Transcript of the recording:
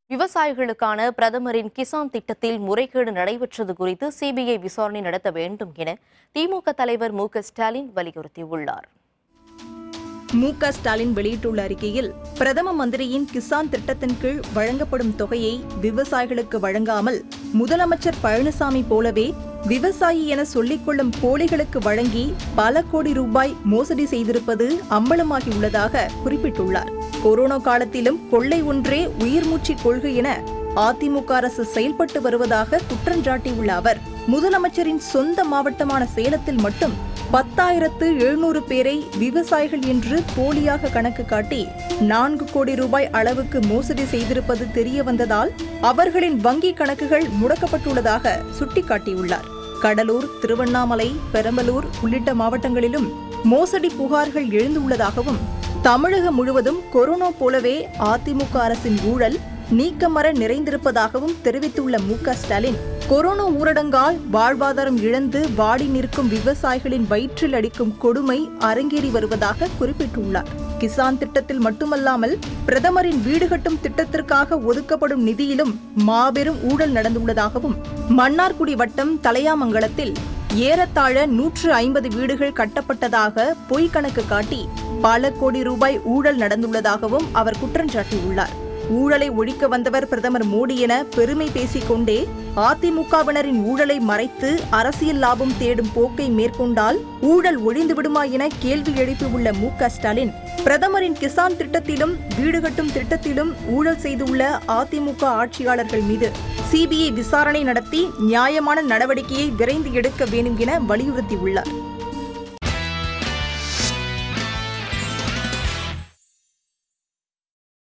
விவசாயிகளுக்கான பிரதமரின் கிசான் திட்டத்தில் முறைகேடு நடைபெற்றது குறித்து சிபிஐ விசாரணை நடத்த வேண்டும் என திமுக தலைவர் மு க ஸ்டாலின் வலியுறுத்தியுள்ளார் மு க ஸ்டாலின் வெளியிட்டுள்ள அறிக்கையில் பிரதம மந்திரியின் கிசான் திட்டத்தின் கீழ் வழங்கப்படும் தொகையை விவசாயிகளுக்கு வழங்காமல் முதலமைச்சர் பழனிசாமி போலவே விவசாயி என சொல்லிக்கொள்ளும் போலிகளுக்கு வழங்கி பல கோடி ரூபாய் மோசடி செய்திருப்பது அம்பலமாகியுள்ளதாக குறிப்பிட்டுள்ளார் கொரோனா காலத்திலும் கொள்ளை ஒன்றே உயிர்மூச்சு கொள்கை என அதிமுக அரசு செயல்பட்டு வருவதாக குற்றஞ்சாட்டியுள்ள அவர் முதலமைச்சரின் சொந்த மாவட்டமான சேலத்தில் மட்டும் பத்தாயிரத்து எழுநூறு பேரை விவசாயிகள் என்று போலியாக கணக்கு காட்டி நான்கு கோடி ரூபாய் அளவுக்கு மோசடி செய்திருப்பது தெரிய வந்ததால் அவர்களின் வங்கி கணக்குகள் முடக்கப்பட்டுள்ளதாக சுட்டிக்காட்டியுள்ளார் கடலூர் திருவண்ணாமலை பெரம்பலூர் உள்ளிட்ட மாவட்டங்களிலும் மோசடி புகார்கள் எழுந்துள்ளதாகவும் தமிழகம் முழுவதும் கொரோனா போலவே அதிமுக அரசின் ஊழல் நீக்கமர நிறைந்திருப்பதாகவும் தெரிவித்துள்ள மு க ஸ்டாலின் கொரோனா ஊரடங்கால் வாழ்வாதாரம் இழந்து வாடி நிற்கும் விவசாயிகளின் வயிற்றில் அடிக்கும் கொடுமை அரங்கேறி வருவதாக குறிப்பிட்டுள்ளார் கிசான் திட்டத்தில் மட்டுமல்லாமல் பிரதமரின் வீடு கட்டும் திட்டத்திற்காக ஒதுக்கப்படும் நிதியிலும் மாபெரும் ஊழல் நடந்துள்ளதாகவும் மன்னார்குடி வட்டம் தலையாமங்கலத்தில் ஏறத்தாழ நூற்று ஐம்பது வீடுகள் கட்டப்பட்டதாக பொய் கணக்கு காட்டி பல கோடி ரூபாய் ஊழல் நடந்துள்ளதாகவும் அவர் குற்றஞ்சாட்டியுள்ளார் ஊழலை ஒழிக்க வந்தவர் பிரதமர் மோடி என பெருமை பேசிக்கொண்டே அதிமுகவினரின் ஊழலை மறைத்து அரசியல் லாபம் தேடும் போக்கை மேற்கொண்டால் ஊழல் ஒழிந்து விடுமா என கேள்வி எழுப்பியுள்ள மு க ஸ்டாலின் பிரதமரின் கிசான் திட்டத்திலும் வீடு கட்டும் திட்டத்திலும் ஊழல் செய்துள்ள அதிமுக ஆட்சியாளர்கள் மீது சிபிஐ விசாரணை நடத்தி நியாயமான நடவடிக்கையை விரைந்து எடுக்க வேண்டும் என வலியுறுத்தியுள்ளார்